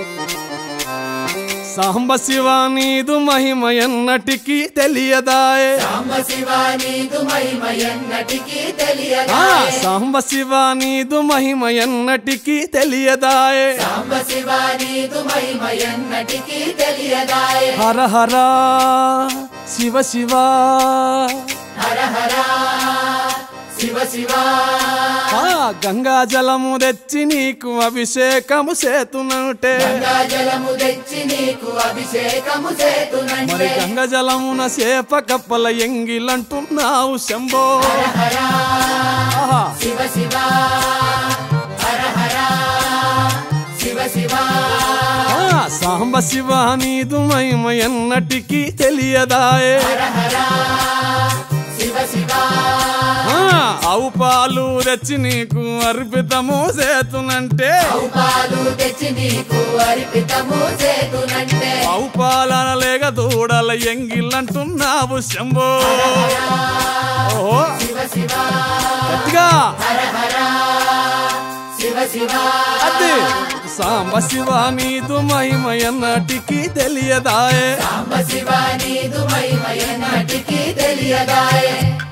సాంబ శివ నీదు మహిమ ఎన్నటికీ తెలియదాయే సాంబ శివ నీదు మహిమ ఎన్నటికీ తెలియదా ఆ సాంబ శివ నీదు మహిమ ఎన్నటికీ తెలియదాయే సాంబ శివ నీదు మహిమ ఎన్నటికీ తెలియదాయే హర హర శివ శివ హర హర శివ శివ ఆ గంగా జలము తెచ్చి నీకు అభిషేకము చేతునంటే గంగా జలము తెచ్చి నీకు అభిషేకము మరి చేతునంటే గంగ జలమున చేప కప్పల ఎంగిలంటున్నావు శంభో ఆహా. శివ శివ హర హర శివ శివ ఆ సాంబ శివ నీదు మహిమ ఎన్నటికీ తెలియదాయే హర హర శివ శివ ఆ, ఆవు పాలు తెచ్చి నీకు అర్పితము చేతునంటే పాలు తెచ్చి నీకు అర్పితము చేతునంటే ఆవు పాలన లేక దూడల ఎంగిలంటున్నావు శంభో ఓహో శివ శివ గట్టిగా హర హర శివ శివ అదే సాంబ శివ నీదు మహిమ ఎన్నటికీ తెలియదాయే సాంబ శివ నీదు మహిమ ఎన్నటికీ తెలియదాయే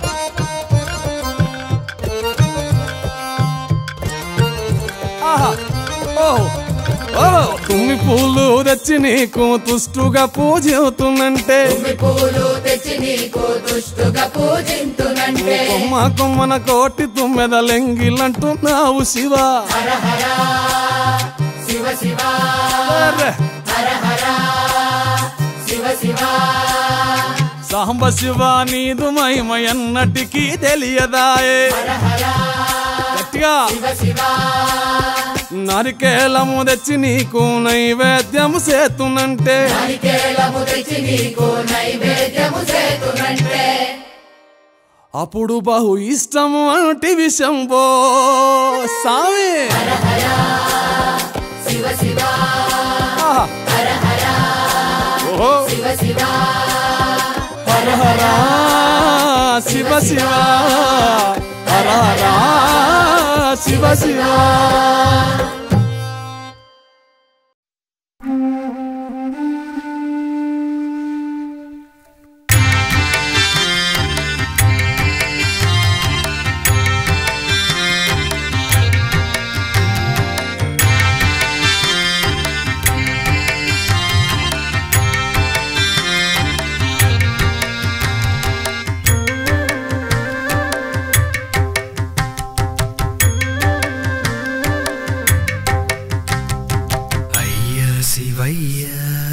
ఆహా ఓహో ఓ తుమ్మి పూలు తెచ్చి నీకు తుష్టుగా పూజవుతున్నంటే తుమ్మి పూలు తెచ్చి నీకు దుష్టుగా పూజింతునంటే కొమ్మ కొమ్మన కోటి తుమ్మెదలెంగిలంటున్నావు శివ హర హర శివ శివ అరే, హర హర శివ శివ సాంబ శివ నీదు మహిమ ఎన్నటికీ తెలియదాయే హర హర గట్టిగా శివ శివ నరికేలము తెచ్చి నీకు నైవేద్యము చేతునంటే నారికేళము తెచ్చి నీకు నైవేద్యము చేతునంటే అప్పుడు బహు ఇష్టము అంటే విషంబో సామి శివ శివ ఆహా. హర హర ఓహో శివ శివ హర హర శివ శివ హర హర శివ శివ అయ్య శివయ్య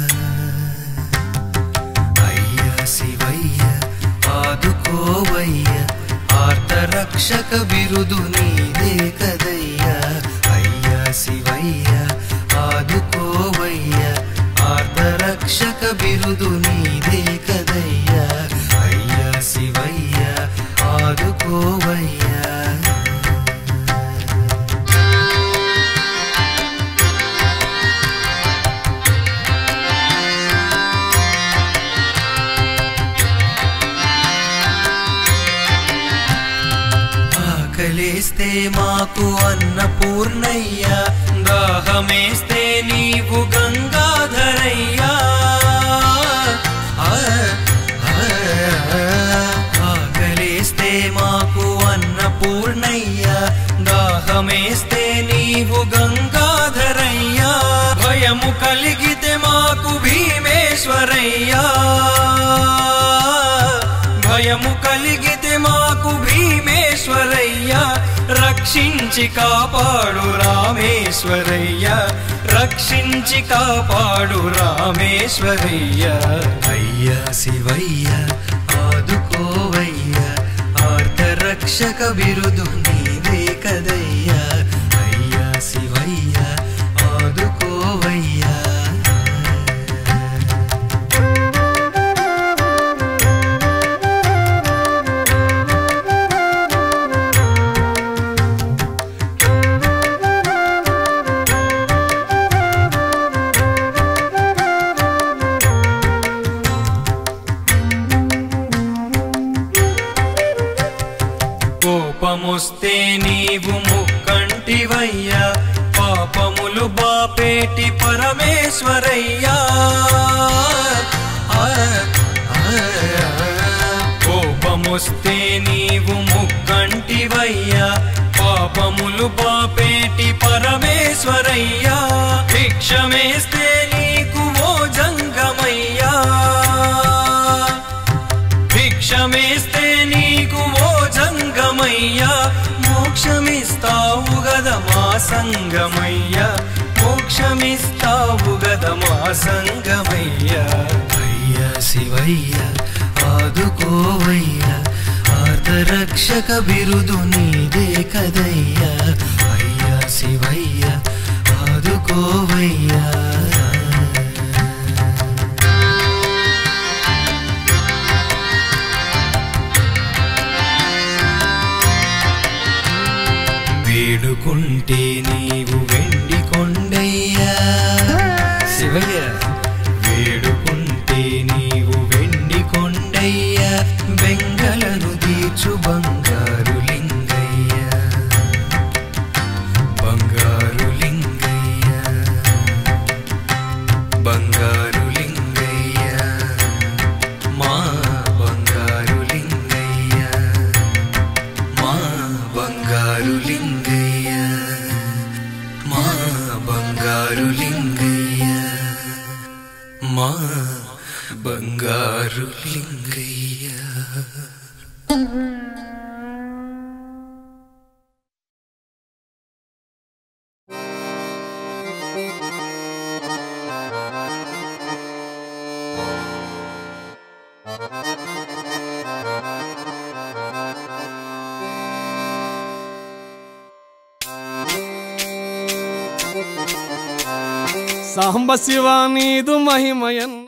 అయ్య శివయ్య ఆదుకోవయ్య ఆర్తరక్షక బిరుదు నీదే కదయ్యా అయ్య శివయ్య ఆదుకోవయ్య ఆర్తరక్షక బిరుదు నీదే కదయ్యా అయ్య శివయ్య ఆదుకోవయ్యా ఆకలేస్తే మాకు అన్నపూర్ణయ్యా దాహమేస్తే నీవు గంగాధరయ్యా ఆ, ఆ, ఆకలేస్తే మాకు అన్నపూర్ణయ్యా దాహమేస్తే నీవు గంగాధరయ్యా భయము కలిగితే మాకు భీమేశ్వరయ్యా భయము కలిగితే మాకు భీమేశ్వరయ్య రక్షించి కాపాడు రామేశ్వరయ్య రక్షించి కాపాడు రామేశ్వరయ్య అయ్యా శివయ్య ఆదుకోవయ్య ఆర్తరక్షక బిరుదు నీవే కదయ్యా అయ్యా శివయ్య ఆదుకోవయ్యా కోపమొస్తే బాపేటి పరమేశ్వరయ్యా ఆ, ఆ, కోపమొస్తే నీవు ముక్కంటివయ్యా పాపములు బాపేటి పరమేశ్వరయ్యా భిక్షమేస్తే నీకు ఓ జంగమయ్యా భిక్షమేస్తే నీకు ఓ జంగమయ్యా మోక్షమిస్తావు గద మా సంగమయ్యా మోక్షమిస్తావు గద మా సంగమయ్యా అయ్యా శివయ్య ఆదుకోవయ్యా ఆర్ధరక్షక బిరుదు నీదే కదయ్యా అయ్యా శివయ్య ఆదుకోవయ్యా వేడుకుంటే నీవు వెండి కొండయ్యా శివయ్య వేడుకుంటే నీవు వెండి కొండయ్యా బెంగలను తీర్చు బంగారు లింగయ్య బంగారు లింగయ్య బంగారు లింగయ్య మా బంగారు లింగయ్య మా బంగారు లింగయ్య మా బంగారు లింగయ్య మా బంగారు లింగయ్య సాంబ శివ నీదు మహిమయన్న